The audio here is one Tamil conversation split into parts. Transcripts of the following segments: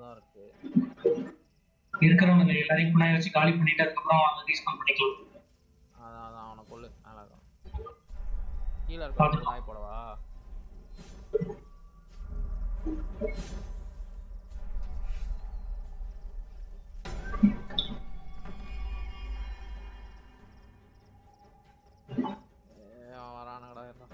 தான் இருக்கு இருக்கிறவங்க எல்லாரையும் புனாய் வச்சு காலி பண்ணிட்டு அதுக்கப்புறம் அவங்க ரீஸ்பான் பண்ணிக்கலாம் அதான் அதான் அவனை கொல்லு மேலே இருக்கான் கீழே இருக்க நாய் போடவா ஏய், அவன் வரானுங்கடா இருடா.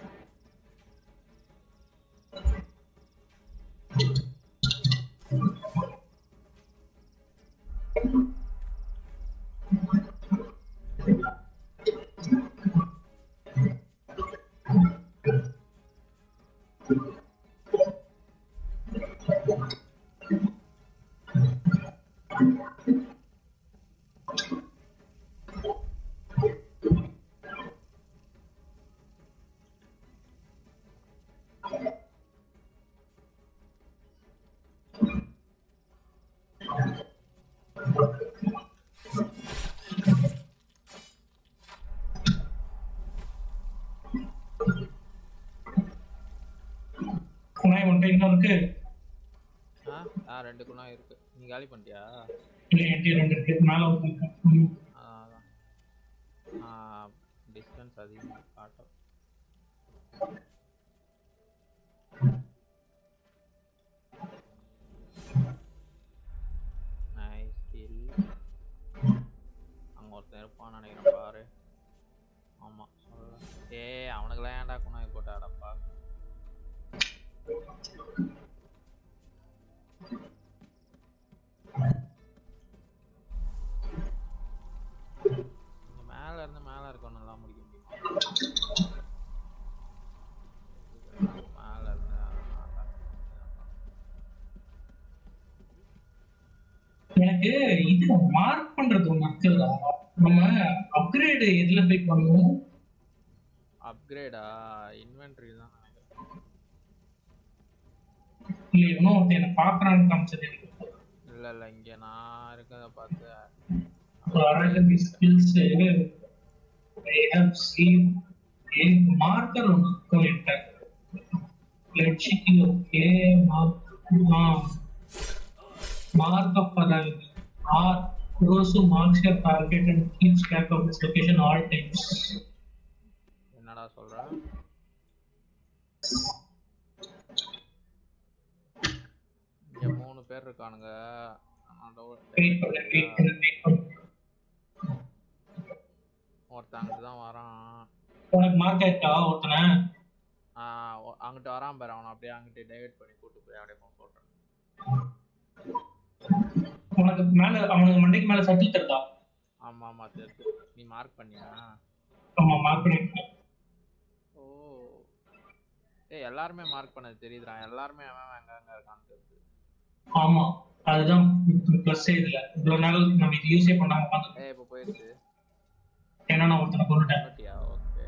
புனாய் ஒன் டைம் இருக்கு ஆ ஆ ரெண்டு குணம் இருக்கு நீ காலி பண்ணிட்டியா இல்ல என்கிட்ட ரெண்டு இருக்கு மேல ஒருத்தன் இருக்கான். ம். அதான் அதான் ஆ டிஸ்டன்ஸ் அதிகமாக காட்டும் நைஸ் கில் அங்கே ஒருத்தன் இருப்பான்னு நினைக்கிறேன் பாரு ஆமாம் சொல்ல ஏய் அவனுக்குலாம் ஏன்டா குணாய் போட்டாடப்பா இங்க மேல இருந்து மேல இருக்கணும்லாம் முடிக்க முடியுமா மேல இருந்து எனக்கு இது மார்க் பண்றது ஒண்ணு இருக்குல்ல நம்ம அப்கிரேடு எதுல போய் பண்ணுவோம் அப்கிரேடா இன்வென்ட்ரி தான் நினைக்கிறேன் இல்ல இன்னும் ஒருத்தன் என்ன பாக்குறான்னு காமிச்சது எனக்கு இல்ல இல்ல இங்க நான் இருக்கிறத பார்த்து அரகதி skills I have seen marker ஒன்று இருக்கும் என்கிட்ட லட்சிக்கு okay mark markup arrival R goes to marks your target and keeps track of its location all times. என்னடா சொல்ற இங்க மூணு பேர் இருக்கானுங்க நான் doubt- Wait பண்ணு, wait பண்ணு, wait பண்ணு. ஒருத்தன் அங்கிட்டு தான் வரான் உனக்கு மார்க் ஆயிட்டா ஒருத்தனை ஆஹ் ஒ- அங்கிட்டு வரான் பாரு அவனை அப்படியே அங்கிட்டு டைவர்ட் பண்ணி கூட்டு போய் அப்படியே போக சொல்றேன் உனக்கு மேல அவனுக்கு மண்டைக்கு மேல சட்டில் தருதா ஆமா ஆமா தெரியுது நீ மார்க் பண்ணியா ஆமா மார்க் பண்ணிருக்கேன் ஓ ஏய் எல்லாருமே மார்க் பண்ணது தெரியுதுடா எல்லாருமே அவன் அவன் எங்க எங்க இருக்கான்னு தெரியுது ஆமா அதுதான் பிளஸ் இதுல இவ்வளவு நாள் நம்ம இது யூஸே பண்ணாம உட்காந்து ஏய் இப்போ போயிடுச்சு ஏன்னா நான் ஒருத்தனை கொண்டுட்டேன் பண்ணிட்டியா ஓகே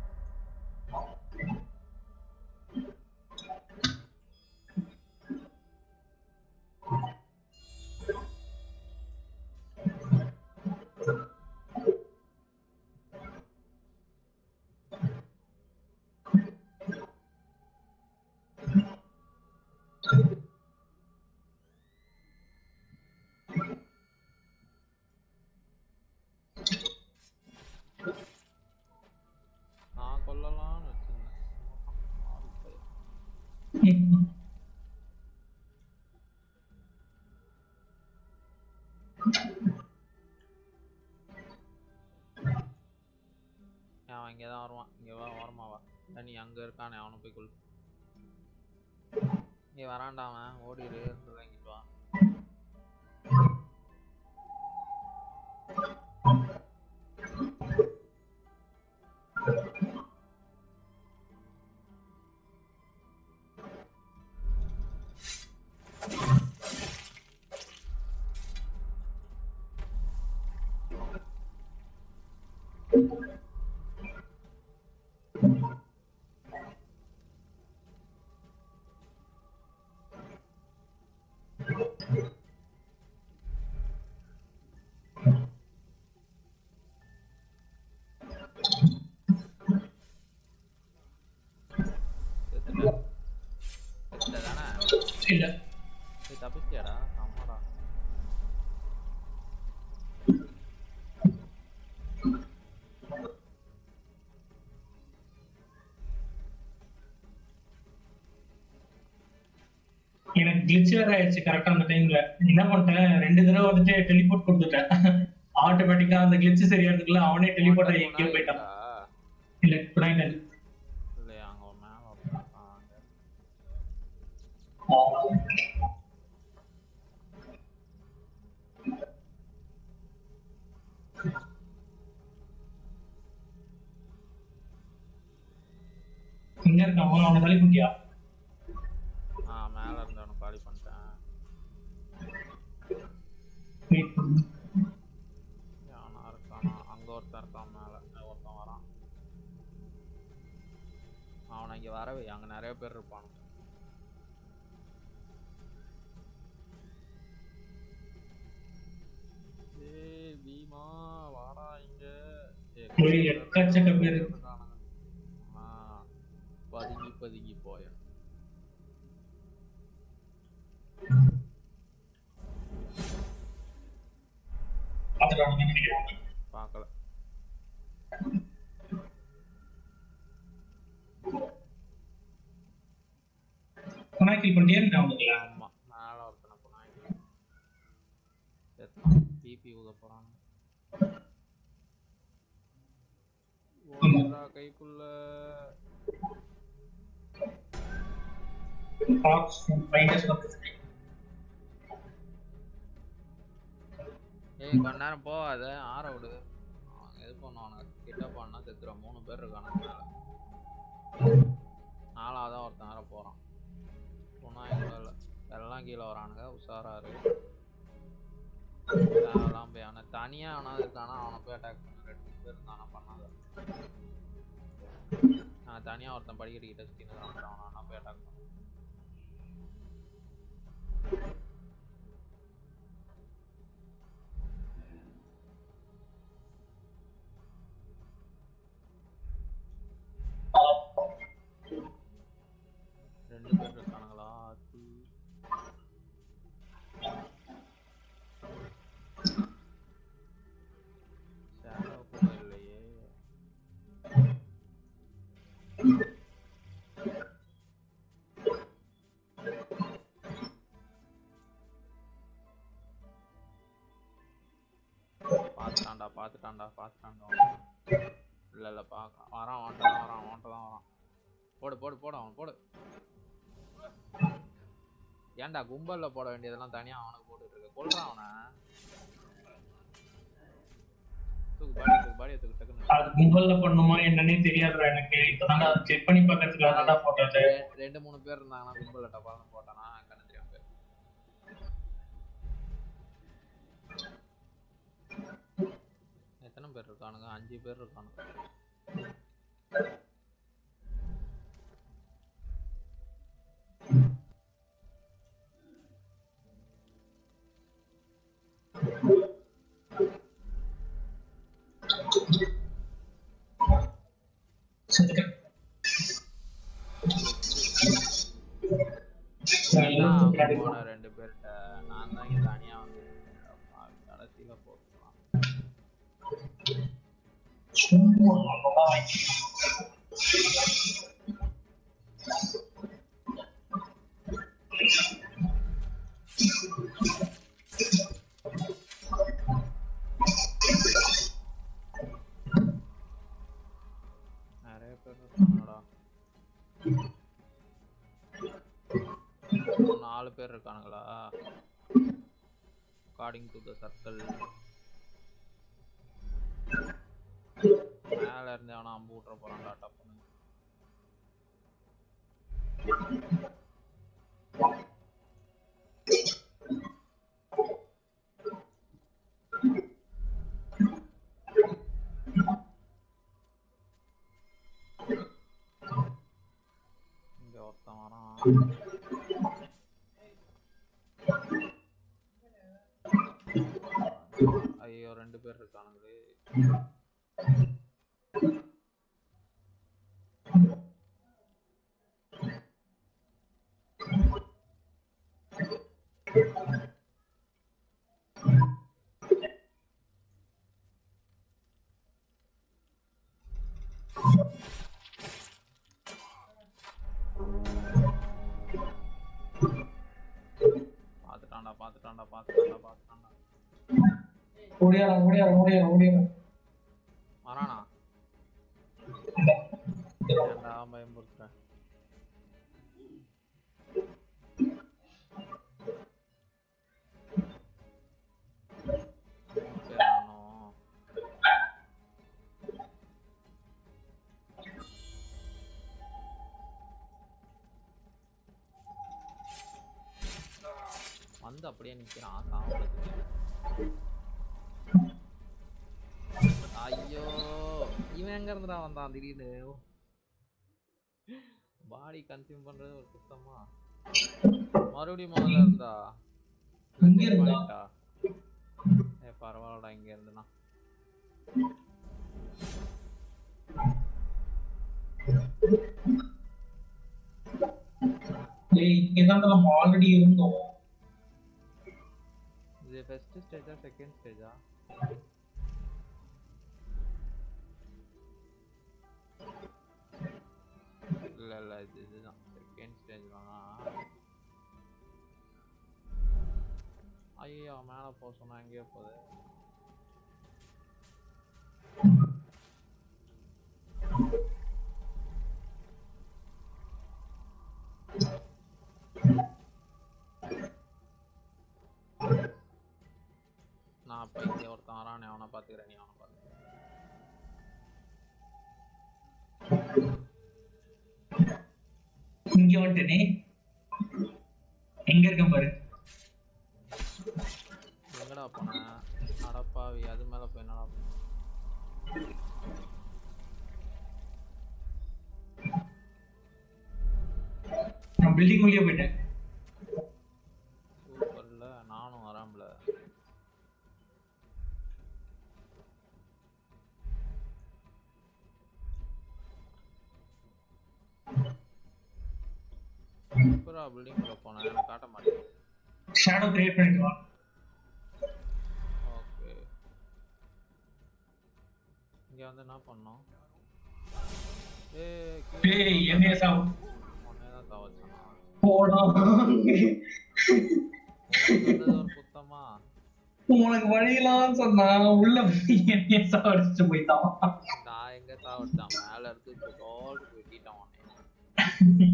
நான் கொல்லலாம்னு வச்சிருந்தேன் ம். அவன் இங்கே தான் வருவான் இங்கே வா ஓரமா வா இல்ல நீ அங்கே இருக்கானே அவனை போய் கொல் நீ வரான்டா அவன் ஓடிடு வாங்கிட்டு வா செத்துட்ட செத்துட்ட தானே இல்ல நீ தப்பிச்சிட்டியாடா ஆமா கிளிச் வேற ஆயிடுச்சு கரெக்டா அந்த டைம்ல என்ன பண்ணிட்டேன் ரெண்டு தடவை வந்துட்டு டெலிபோர்ட் கொடுத்துட்டேன் ஆட்டோமேட்டிக்கா அந்த கிளிச் சரியானதுக்குள்ள அவனே டெலிபோர்ட் ஆகி எங்கேயோ போயிட்டான் இல்ல குடாயில இல்லையா அங்க ஒரு மேல உட்காந்துருக்காங்க எங்க இருக்கான் அவன் அவனை தள்ளி குட்டியா ஆ மேல இருந்தவனை காலி பண்ணிட்டேன் வெயிட் பண்ணு யானா இருக்கானா அங்க ஒருத்தன் இருக்கான் மேல அங்க ஒருத்தன் வரான் அவனை இங்க வரவே அங்க நிறைய பேர் இருப்பானுங்க ஏய் பீமா வாடா இங்க ஏய், ஏய், எக்கச்சக்க பேரு. இருக்கானுங்க. ஆ, பதுங்கி பதுங்கி போய பாத்துட்டானுங்க நினைக்கிறேன் பார்க்கல கொனாக்கி பண்ணிட்டே இருக்கான் அவனுக்கு ஆமா மேல ஒருத்தனை போனாங்க செத்தான் பிபி ஊத போறான் ஓடுறா கைக்குள்ள பாக்ஸ் மைனஸ் வந்து ஏய் கொஞ்ச நேரம் போகாத ஆற விடு அவன் எது பண்ணுவானுங்க கிட்ட பண்ணா செத்துருவான் மூணு பேர் இருக்கானுங்க மேல நாலாவதான் ஒருத்தன் வேற போறான் புனாய் கூட இல்ல எல்லாம் கீழே வரானுங்க உஷாராரு தேவையெல்லாம் போய் அவனை தனியா அவனாவது இருக்கானா அவனை போய் அட்டாக் பண்ண ரெண்டு பேர் இருந்தானா பண்ணாத நான் தனியா ஒருத்தன் படிக்கட்டு கிட்ட சுத்தி அவனை அவனா போய் அட்டாக் பண்ண ரெண்டு பேர் இருக்கானுங்களா ஆத்தி. shadow கூட இல்லையே பாத்துட்டான்டா பாத்துட்டான்டா பாத்துட்டான்டா இல்ல இல்ல பாக்க வரான் அவன்கிட்ட தான் வரான் அவன்கிட்ட தான் வரான் போடு போடு போடு அவன் போடு ஏன்டா கும்பல்ல போட வேண்டியதெல்லாம் தனியா அவனுக்கு போட்டுட்டு இருக்க கொல்றான் அவனை தூக்கு பாடி தூக்கு பாடியை தூக்கு டக்குன்னு அது கும்பல்ல பண்ணுமா என்னன்னே தெரியாதுடா எனக்கு இப்பதான் அதை செக் பண்ணி பார்க்கறதுக்காக தான் போட்டது ரெ- ரெண்டு மூணு பேர் இருந்தாங்கன்னா கும்பல்ல டப்பாலும் போட்டானா கண்ணு தெரியாம போயிரும். எத்தனை பேர் இருக்கானுங்க அஞ்சு பேர் இருக்கானுங்க சரி எல்லாம் அவங்க போன ரெண்டு பேர்கிட்ட நான் தான் இங்க தனியா வந்து அப்பா, கடைசியில போட்டுக்கலாம் சும்மா அவ்வளவுதான் வாங்கி. நிறைய பேர் இருக்கானுங்கடா ஒரு நாலு பேர் இருக்கானுங்களா அக்கார்டிங் டு த சர்க்கிள் மேல இருந்து அவனை அம்பு விட்டுற போறான்டா டப்புன்னு இங்க ஒருத்தன் வரான் ஐயோ ரெண்டு பேர் இருக்கானுங்களே பாத்துட்டான்டா பாத்துட்டான்டா பாத்துட்டான்டா ஓடியாரம் ஓடியாரம் ஓடியாரம் ஓடியாரம் வரானா ஏன்டா பயமுறுத்துற சரியானோ? வந்து அப்படியே நிக்கிறான் சாவறதுக்கு ஐயோ இவன் எங்க இருந்துடா வந்தான் திடீர்னு பாடி கன்சியூம் பண்றது ஒரு சுத்தமா மறுபடியும் முதல்ல இருந்தா இங்க இருந்தா? பண்ணிட்டா. ஏ பரவாயில்லடா இங்க இருந்துனா டேய் இங்கதான் நம்ம ஆல்ரெடி இருந்தோம் இது ஃபர்ஸ்ட் ஸ்டேஜா செகண்ட் ஸ்டேஜா இல்ல இல்ல இது இதுதான் செகண்ட் ஸ்டேஜ் தான் ஐயோ மேல போக சொன்னா எங்கேயோ போகுது நான் அப்ப இங்க ஒருத்தன் வரானே அவனை பாத்துக்கிறேன் நீ அவனை பாத்துக்க இங்க வந்துட்டேனே எங்க இருக்கேன் பாரு எங்கடா போன அடப்பாவி அது மேல போய் என்னடா பண்ண? நான் பில்டிங் உள்ளே போயிட்டேன் சூப்பர்ல நானும் வரேன்ல சூப்பரா பில்டிங் உள்ள போனேன் எனக்கு காட்ட மாட்டேங்குது ஷேடோ கிரியேட் பண்ணிட்டு வா ஓகே இங்க வந்து என்ன பண்ணோம் ஏய் ஏய் என்னைய சாவு ஒன்னே தான் தவச்சானா போடா ஒரு சுத்தமா உனக்கு வழியெல்லாம் சொன்னா உள்ள போய் என்னைய சாவடிச்சுட்டு போயிட்டான் நான் எங்க சாவடிச்சான் மேல இருந்து இப்போ தோல் வெட்டிட்டான் உன்னை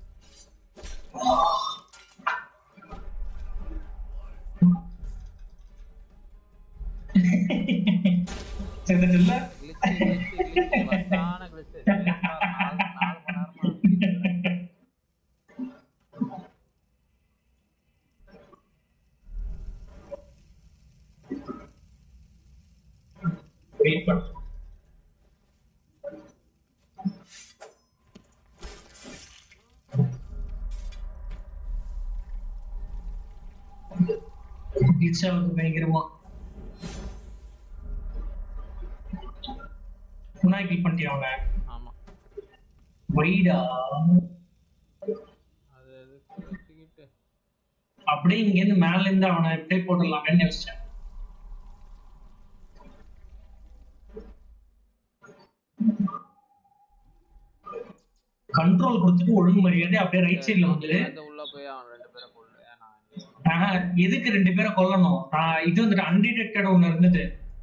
செத்துட்டுல கிளிச்சு கிளிச்சு கிளிச்சு வட்டான கிளிச்சு நாலு நாலு மணி நேரமா வெயிட் பண்ணு glitch ஆகுது பயங்கரமா புனா கில் பண்ணிட்டியா அவனை ஆமா ஒய்டா அது எதுக்கு வச்சுக்கிட்டு அப்படியே இங்க இருந்து மேல இருந்து அவனை இப்படியே போட்டுடலாமேன்னு யோசிச்சேன் கண்ட்ரோல் கொடுத்துட்டு ஒழுங்கு மரியாதை அப்படியே ரைட் சைடுல வந்து அந்த உள்ள போய் அவன் ரெண்டு பேரை கொள்ளு நான் இங்க ஆஹா, எதுக்கு ரெண்டு பேரை கொல்லணும் நான் இது வந்துட்டு அன்டிடெக்டட் ஒண்ணு இருந்தது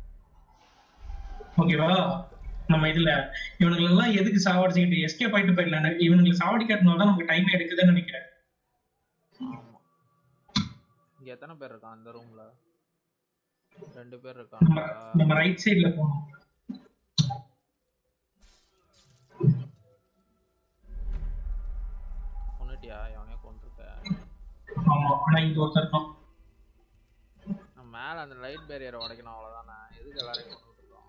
ஓகேவா நம்ம இதுல இவனுங்களை எல்லாம் எதுக்கு சாவடிச்சுக்கிட்டு எஸ்கேப் ஆயிட்டு போயிடலாம் இவனுங்களை சாவடிக்கிறதுனால தான் நமக்கு டைம் எடுக்குதுன்னு நினைக்கிறேன் ஆமா இங்க எத்தனை பேர் இருக்கான் அந்த ரூம்ல ரெண்டு பேர் நம்ம இருக்காங்க நம்ம ரைட் சைடுல போகணும் கொண்டுட்டியா எவனையோ கொண்டிருக்க ஆமா ஆனா இங்க ஒருத்தர் இருக்கான் நம்ம மேல அந்த லைட் பேரியரை உடைக்கணும் அவ்வளவுதானே எதுக்கு எல்லாரையும் கொண்டு இருக்கோம்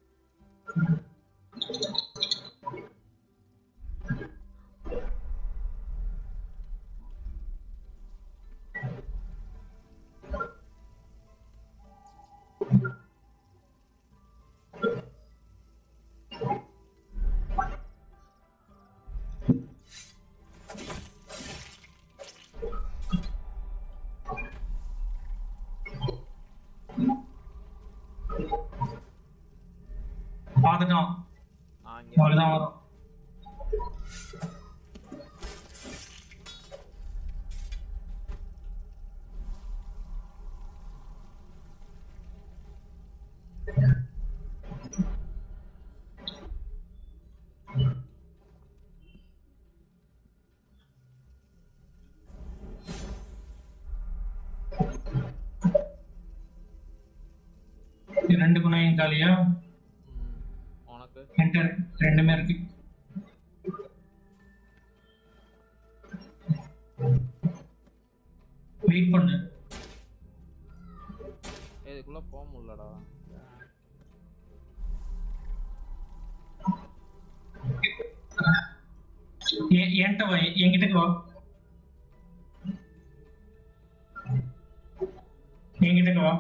பார்த்துட்டான் நான் இங்க அவ்வளவுதான் வரும் ரெண்டு குணாயும் காலியா ம், உனக்கு என்கிட்ட ரெண்டுமே இருக்கு வெயிட் பண்ணு ஏய், இதுக்குள்ள போக முடியலடா என்- என்கிட்ட வா என்கிட்ட வா என்கிட்ட வா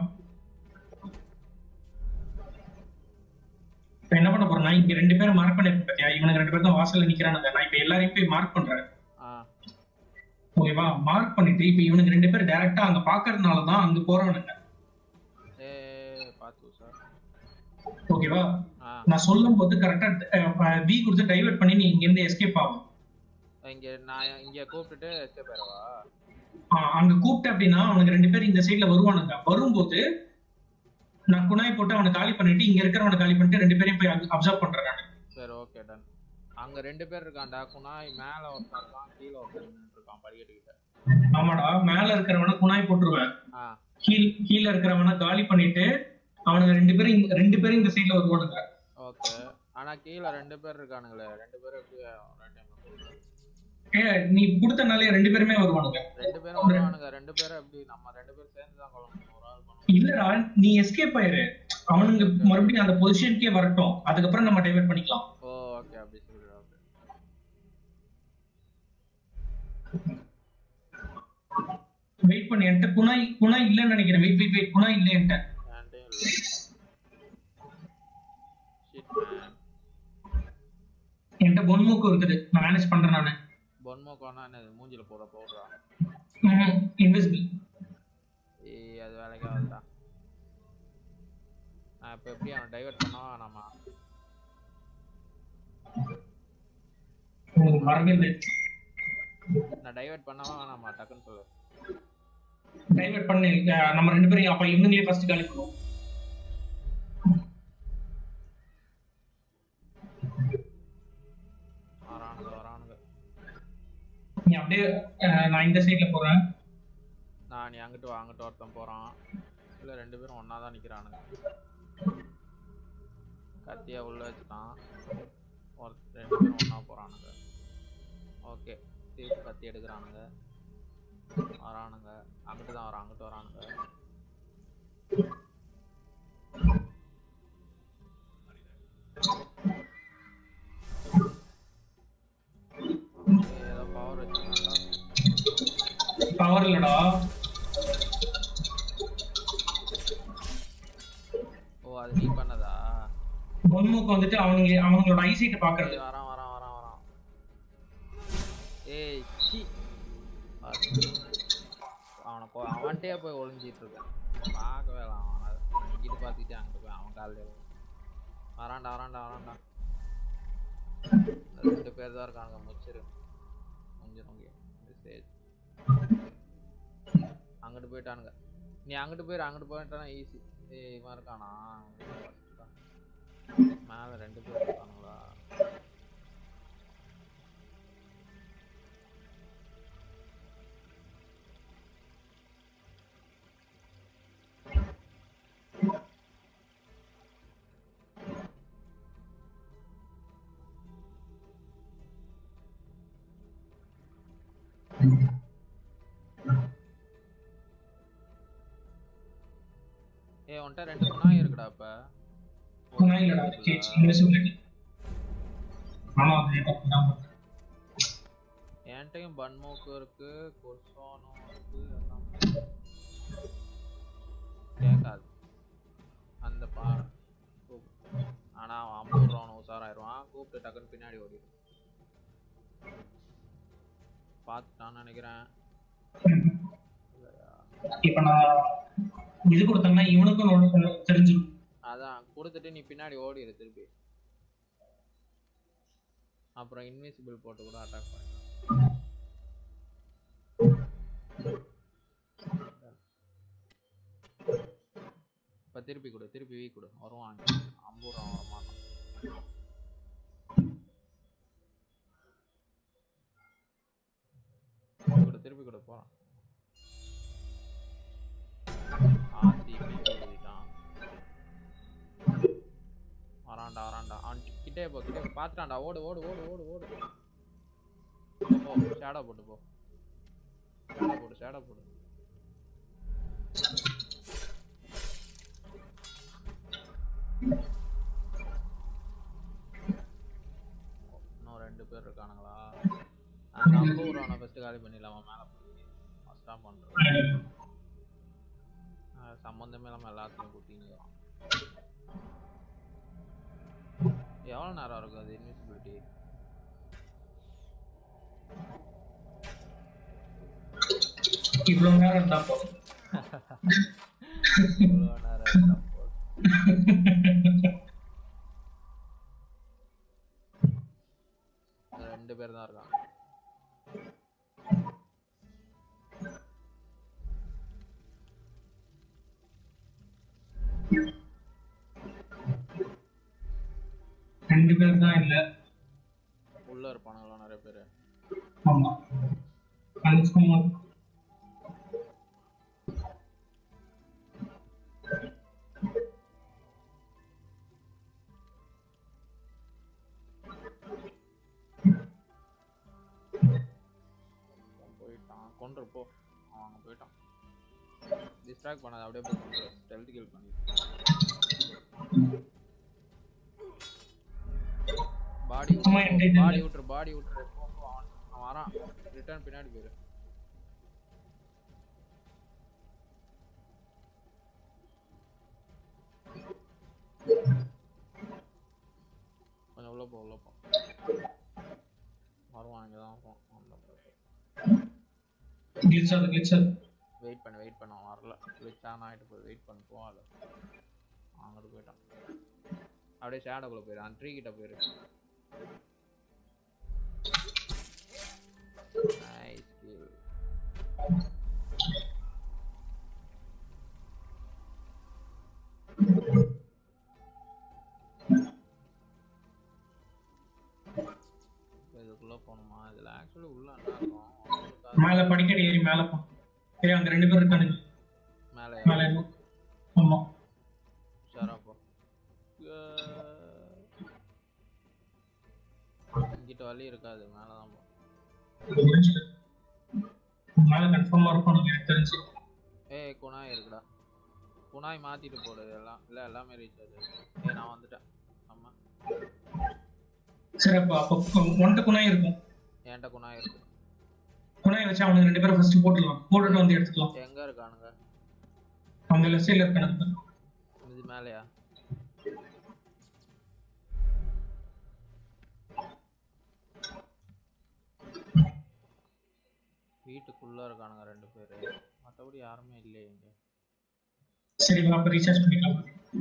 இப்ப என்ன பண்ண போறேன்னா இங்க ரெண்டு பேரும் மார்க் பண்ணிருக்கேன் பாத்தியா இவனுக்கு ரெண்டு பேரும் தான் வாசல்ல நிக்கிறானுங்க நான் இப்ப எல்லாரையும் போய் மார்க் பண்றேன் ஆ ஓகேவா மார்க் பண்ணிட்டு இப்ப இவனுக்கு ரெண்டு பேர் டைரக்டா அங்க பாக்குறதுனால தான் அங்க போறவனுங்க ஏ பார்த்து சார் ஓகேவா ஆ நான் சொல்லும் போது கரெக்டா பி கொடுத்து டைவர்ட் பண்ணி நீ இங்க இருந்து எஸ்கேப் ஆகும் இங்க நான் இங்க கூப்பிட்டுட்டு எஸ்கேப் ஆயிடவா ஆஹ் அங்க கூப்பிட்ட அப்படின்னா அவனுக்கு ரெண்டு பேர் இந்த சைடுல வருவானுங்க வரும்போது நான் குணாய் போட்டு அவனை காலி பண்ணிட்டு இங்க இருக்கிறவனை காலி பண்ணிட்டு ரெண்டு பேரையும் போய் அப்சர்வ் பண்றேன் நான் சரி ஓகே டன் அங்க ரெண்டு பேர் இருக்கான்டா குணாய் மேல ஒருத்தன் இருக்கான் கீழே ஒருத்தன் நின்னுட்டு இருக்கான் படிக்கட்டுக்கிட்ட ஆமாடா மேல இருக்கிறவனை குணாய் போட்டுருவேன் ஆ கீழ் கீழ இருக்கிறவனை காலி பண்ணிட்டு அவனுங்க ரெண்டு பேரும் இங்க- ரெண்டு பேரும் இந்த சைடுல வருவானுங்க ஓகே ஆனா கீழே ரெண்டு பேர் இருக்கானுங்களே ரெண்டு பேரும் எப்படி ரெண்டு டைம் ஏ நீ கொடுத்தனாலே ரெண்டு பேருமே வருவானுங்க ரெண்டு பேரும் வருவானுங்க ரெண்டு பேரும் எப்படி நம்ம ரெண்டு பேரும் சேர்ந்து தான் கொள்ளணும் ஒரு ஆள் பண்ணணும் இல்லடா நீ எஸ்கேப் ஆயிரு அவனுங்க மறுபடியும் அந்த பொசிஷனுக்கே வரட்டும் அதுக்கப்புறம் நம்ம டைவர்ட் பண்ணிக்கலாம் ஓ ஓகே அப்படி சொல்லிடு ஓகே வெயிட் பண்ணி என்கிட்ட குணாய் குணாய் இல்லைன்னு நினைக்கிறேன் வெயிட் வெயிட் வெயிட் குணாய் இல்லை என்கிட்ட என்கிட்டயும் இல்லை ஷிட் மேன் என்கிட்ட பொன்மூக்கு இருக்குது நான் மேனேஜ் பண்றேன் நானு பொன்மோக்கோனா என்னது மூஞ்சில போடுற பவுடரா இன்விசிபிள் ஏய் அது வேலைக்கு ஆகுதா நான் இப்போ எப்படி அவனை டைவர்ட் பண்ணவா வேணாமா உங்களுக்கு வரவே இல்லை நான் டைவர்ட் பண்ணவா வேணாமா டக்குன்னு சொல்லு டைவர்ட் பண்ணு அஹ் நம்ம ரெண்டு பேரும் அப்ப இவங்களே ஃபர்ஸ்ட் காலி பண்ணுவோம் வரானுங்க வரானுங்க நீ அப்படியே அஹ், நான் இந்த சைடுல போறேன் நான் நீ அங்கிட்டு வா அங்கிட்டு ஒருத்தன் போறான் இல்ல ரெண்டு பேரும் ஒண்ணா தான் நிக்கிறானுங்க கத்தியா உள்ள வச்சுட்டான் ஒரு ரெண்டு பேரும் ஒண்ணா போறானுங்க ஓகே திருப்பி கத்தி எடுக்கிறானுங்க வரானுங்க அங்கிட்டு தான் வரான் அங்கிட்டு வரானுங்க ஏய், ஏதோ பவர் வச்சிருக்கான்டா பவர் இல்லடா ஓ அது நீ பண்ணதா பொன்மூக்கு வந்துட்டு அவனுங்க அவங்களோட ஐசைட்டை பாக்குறது ஏய், வரான் வரான் வரான் வரான் ஏய் சி அவனை போ அவன்கிட்டயே போய் ஒளிஞ்சிட்டு இருக்கேன் பார்க்கவே இல்லை அவன் அதை இங்கிட்டு பார்த்துக்கிட்டே அங்கிட்டு போய் அவன் காலில் வரான்டா வரான்டா வரான்டா இந்த ரெண்டு பேர் தான் இருக்கானுங்க முச்சிரு முடிஞ்சிடும் சரி அங்கிட்டு போயிட்டானுங்க நீ அங்கிட்டு போயிரு அங்கிட்டு போயிட்டானா ஈஸி ஏய் இவன் இருக்கானா மேல ரெண்டு பேர் இருக்கானுங்களா ஏய் உன்கிட்ட ரெண்டு குணாய் இருக்குடா இப்ப குணாய் இல்லடா இன்விசிபிலிட்டி ஆமா அது தப்பு தான் என்கிட்டயும் பன்மோக்கு இருக்கு குர்சோனும் இருக்கு எல்லாம் இருக்கு. கேட்காது அந்த பா கூப்~ ஆனா அவன் அம்பூர்றவன் உஷாராயிருவான் கூப்பிட்டு டக்குன்னு பின்னாடி ஓடிடும் பார்த்துட்டான்னு நினைக்கிறேன் இல்லையா இப்ப நான் இது கொடுத்தேன்னா இவனுக்கும் ஒண்ணு தெரிஞ்சிடும் அதான் கொடுத்துட்டு நீ பின்னாடி ஓடிடு திருப்பி அப்புறம் இன்விசிபிள் போட்டு கூட அட்டாக் பண்ணிக்கலாம் இப்ப திருப்பி கொடு திருப்பி வீ கொடு வருவான் அம்பூரம் வர மாட்டான் திருப்பி கொடு திருப்பி கொடு போறான் ஆர்டிபி சொல்லிட்டான் வரான்டா அவன் கிட்டே போ கிட்டே போ பாத்துட்டான்டா ஓடு ஓடு ஓடு ஓடு ஓடு போ ஷேடோ போட்டு போ ஷேடோ போடு ஷேடோ போடு இன்னும் ரெண்டு பேர் இருக்கானுங்களா அந்த அம்பு அவனை ஃபர்ஸ்ட் காலி பண்ணிடலாமா மேல போய் ஃபர்ஸ்டா பண்றோம் சம்மந்தமே இல்லாம எல்லாத்தையும் குட்டிங்கிறான் எவ்வளவு நேரம் இருக்கும் அது இன்விசிபிலிட்டி இவ்வளவு நேரம் இருந்தா போதும் இவ்வளவு நேரம் இருந்தா போதும். இந்த ரெண்டு பேர் தான் இருக்காங்க ரெண்டு பேர் தான் இல்ல உள்ள இருப்பானுங்களா நிறைய பேர் ஆமா கன்ஃபார்மா போயிட்டான் கொன்று போ அவன் அங்க போயிட்டான் டிஸ்ட்ராக்ட் பண்ணாத அப்படியே போய் கொன்று ஸ்டெல்த் கில் பண்ணி பாடி ஆமா, என்கிட்ட பாடி இல்ல. விட்டுரு பாடி விட்டுரு போ, போ, அவன் அவன் வரான் ரிட்டர்ன் பின்னாடி போயிரு கொஞ்சம் உள்ள போ உள்ள போ வருவான் இங்கே தான் வருவான் கிளிச் ஆகுது கிளிச் ஆகுது வெயிட் பண்ணு வெயிட் பண்ண அவன் வரல கிளிச் ஆன் ஆகிட்டு போய் வெயிட் பண்ணு போகாத அங்கிட்டு போயிட்டான் அப்படியே ஷேடோக்குள்ள போயிரு அந்த ட்ரீ கிட்ட போயிரு நைஸ் கில் இதுக்குள்ள போகணுமா இதுல ஆக்சுவலி உள்ள என்ன இருக்கும் உங்களுக்கு மேல படிக்கடி ஏறி மேல போ ஏய் அங்க ரெண்டு பேர் இருக்கானுங்க மேலே மேல இன்னும் ஆமா ஷராப்போ இங்கிட்ட வழி இருக்காது மேலதான் போ புரிஞ்சுது. மேல கன்ஃபார்மா இருக்கும் எனக்கு தெரிஞ்சு ஏய் குணாய் இருக்குடா குணாய் மாத்திட்டு போடு எல்லாம் இல்ல எல்லாமே ரீச் ஆகுது ஏய் நான் வந்துட்டேன் அம்மா சரி அப்ப அப்ப ஒன்ட்டு குணாய் இருக்கும் என்கிட்ட குணாய் இருக்கு குணாய் வச்சு அவனுக்கு ரெண்டு பேரும் ஃபர்ஸ்ட் போட்டுடலாம் போட்டுட்டு வந்து எடுத்துக்கலாம் எங்க இருக்கானுங்க அவங்க லெஃப்ட் சைடுல இருக்கானுங்க இது மேலயா வீட்டுக்குள்ள இருக்கானுங்க ரெண்டு பேரு மத்தபடி யாருமே இல்லையே இங்க சரி வா அப்ப ரீசார்ஜ் பண்ணிக்கலாம்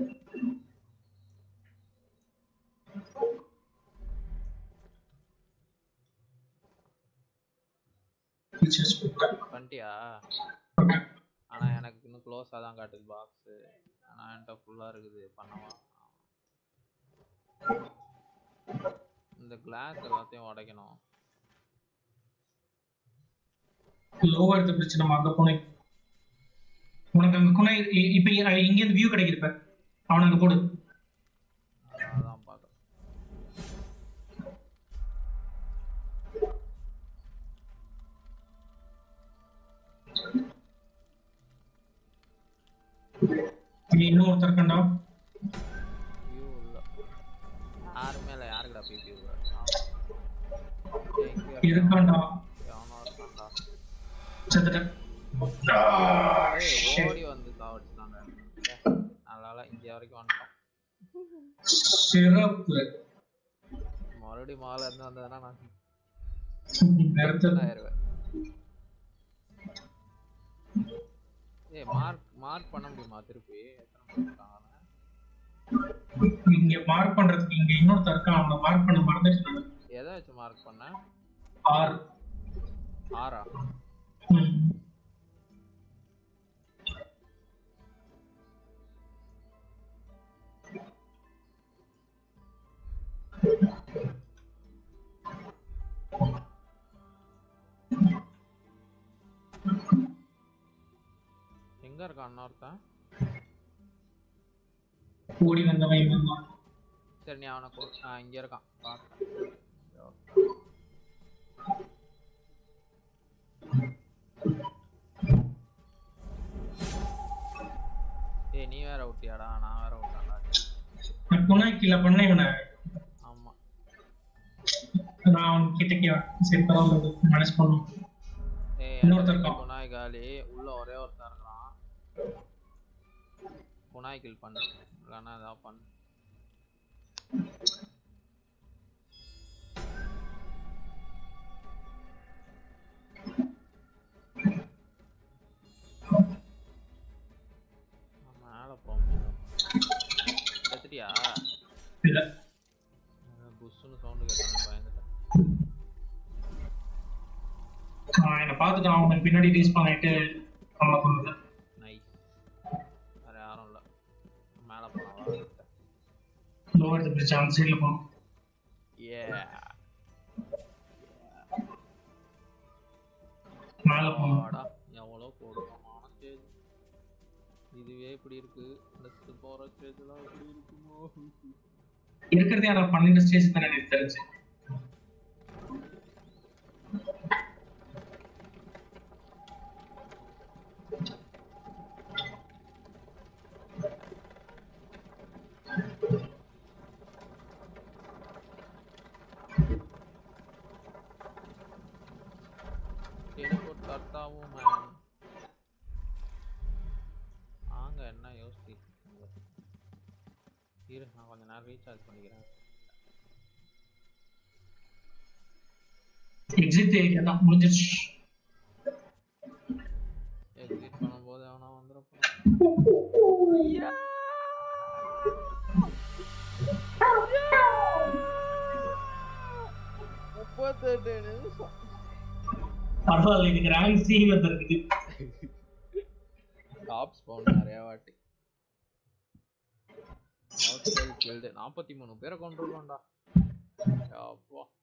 ரீசார்ஜ் பண்ணிக்கலாம் பண்ணிட்டியா Okay. ஆனா எனக்கு இன்னும் க்ளோஸா தான் காட்டுது பாக்ஸ் ஆனா என்கிட்ட ஃபுல்லா இருக்குது பண்ணவா இந்த கிளாஸ் எல்லாத்தையும் உடைக்கணும் லோவா எடுத்து பிரச்சனை நம்ம அங்க போனேன் உனக்கு அங்க குணை இ- இப்ப இங்க இங்க இருந்து வியூ கிடைக்குது இப்ப அவன அங்க போடு அதான் பார்க்குறேன் இங்க இன்னும் ஒருத்தர் இருக்கான்டா வியூ இல்ல யாருமே இல்ல யாருக்குடா பிபி இருக்கான்டா எவனோ இருக்கான்டா செத்துட்டேன் ஏய் ஓடி வந்து சாவடிச்சாங்க அதனால இங்க வரைக்கும் வந்துட்டோம் சிறப்பு மறுபடியும் மால இருந்து வந்ததுன்னா நான் நேரத்தில் ஆயிருவேன் ஏய் மார்க் மார்க் பண்ண முடியுமா திருப்பி எத்தனை பேர் இருக்காங்க இங்க மார்க் பண்றதுக்கு இங்க இன்னொருத்தர் இருக்கான் அவனை மார்க் பண்ண மறந்துட்டு நான் எதை வச்சு மார்க் பண்ண ஆறு ஆறா ம். எங்க இருக்கான் இன்னொருத்தன் ஓடி வந்தவன் இவன் தான் சரி நீ அவனை கொ ஆ இங்க இருக்கான் பாக்க ஏய் நீ வேற விட்டியாடா நான் வேற விட்டான்டா நான் குணாக்கில பண்ண இவனை ஆமா நான் அவன் கிட்டக்கே சரி பரவாயில்ல மேனேஜ் பண்ணும் ஏய் இன்னொருத்தன் இருக்கான். குணாய் காலி உள்ள ஒரே ஒருத்தன் இருக்கான் குணாய் கில் பண்ணு இல்லைன்னா ஏதாவது பண்ணு நான் மேல போக முடியும் செத்துட்டியா இல்ல புஷ்ஷுன்னு சவுண்டு கேட்டாங்க பயந்துட்டேன் அவன் என்னை பார்த்துட்டு அவன் பின்னாடி ரீஸ் பண்ணிட்டு அவனை கொண்டு நைஸ் வேற யாரும் இல்ல மேல போனவா லோவர் தி பிரிட்ஜ் அந்த சைடில் போகணும் ஏ மேலே போகணும் ஆடா எவ்வளோ கொடூரமான ஸ்டேஜ் இதுவே இப்படி இருக்கு அடுத்து போற ஸ்டேஜ்லாம் எப்படி இருக்குமோ இருக்கிறதே ஆனால் பன்னெண்டு ஸ்டேஜ் தானே எனக்கு தெரிஞ்சு டெலிபோர்ட் கர்த்தாவும் மேம் வாங்க என்ன யோசிச்சுட்டு இருக்கீங்க? இரு நான் கொஞ்ச நேரம் ரீசார்ஜ் பண்ணிக்கிறேன் எக்ஸிட் ஏரியா தான் முடிஞ்சிருச்சு எக்ஸிட் பண்ணும்போது அவனா வந்துட முப்பத்தெட்டு நிமிஷம் பரவாயில்ல இதுக்கு ரேங்க் சி வந்துருக்குது டாப்ஸ் போகணும் நிறைய வாட்டி நாற்பத்தி மூணு பேரை கொண்டு வரலாம்டா அப்பா